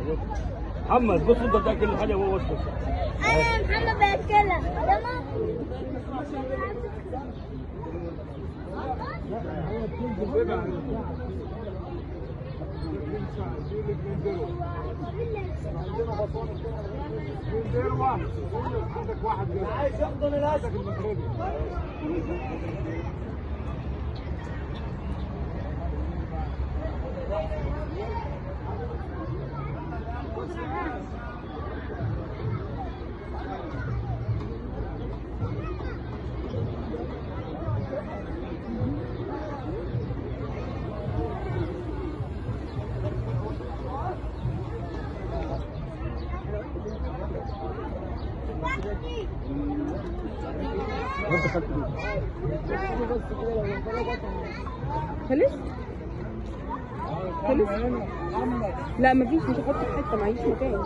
محمد بص انت تاكل الحاجه وهو وسط انا محمد باكلها تمام عندك واحد عايز يحضن الاسد المغربي خلص خلص لا مفيش مش هحط في حته معيش مكان